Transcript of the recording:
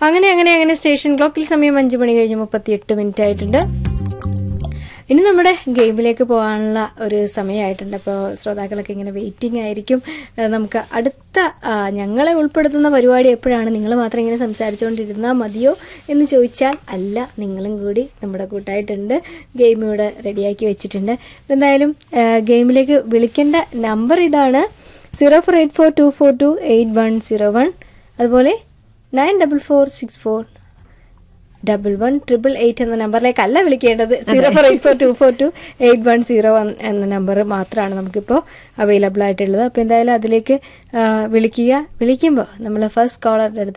അങ്ങനെ അങ്ങനെ അങ്ങനെ സ്റ്റേഷൻ ക്ലോക്കിൽ സമയം അഞ്ച് മണി കഴിഞ്ഞ് മുപ്പത്തിയെട്ട് മിനിറ്റ് ആയിട്ടുണ്ട് ഇനി നമ്മുടെ ഗെയിമിലേക്ക് പോകാനുള്ള ഒരു സമയമായിട്ടുണ്ട് അപ്പോൾ ശ്രോതാക്കളൊക്കെ ഇങ്ങനെ വെയിറ്റിംഗ് ആയിരിക്കും ഏഹ് നമുക്ക് അടുത്ത ആ, ഞങ്ങളെ ഉൾപ്പെടുത്തുന്ന പരിപാടി എപ്പോഴാണ് നിങ്ങൾ മാത്രം ഇങ്ങനെ സംസാരിച്ചുകൊണ്ടിരുന്നാൽ മതിയോ എന്ന് ചോദിച്ചാൽ അല്ല നിങ്ങളും കൂടി നമ്മുടെ കൂട്ടായിട്ടുണ്ട് ഗെയിം ഇവിടെ റെഡിയാക്കി വെച്ചിട്ടുണ്ട് അപ്പോൾ എന്തായാലും ഏഹ് ഗെയിമിലേക്ക് വിളിക്കേണ്ട നമ്പർ ഇതാണ് zero four eight four two four two eight one zero one അതുപോലെ nine double four six four double one triple eight എന്ന നമ്പറിലേക്കല്ല വിളിക്കേണ്ടത് zero four eight four two four two eight one zero one എന്ന number മാത്രമാണ് നമുക്കിപ്പോൾ available ആയിട്ടുള്ളത് അപ്പോൾ എന്തായാലും അതിലേക്ക് ആ, വിളിക്കുക വിളിക്കുമ്പോൾ നമ്മൾ ഫസ്റ്റ് കോളറുടെ അടുത്ത്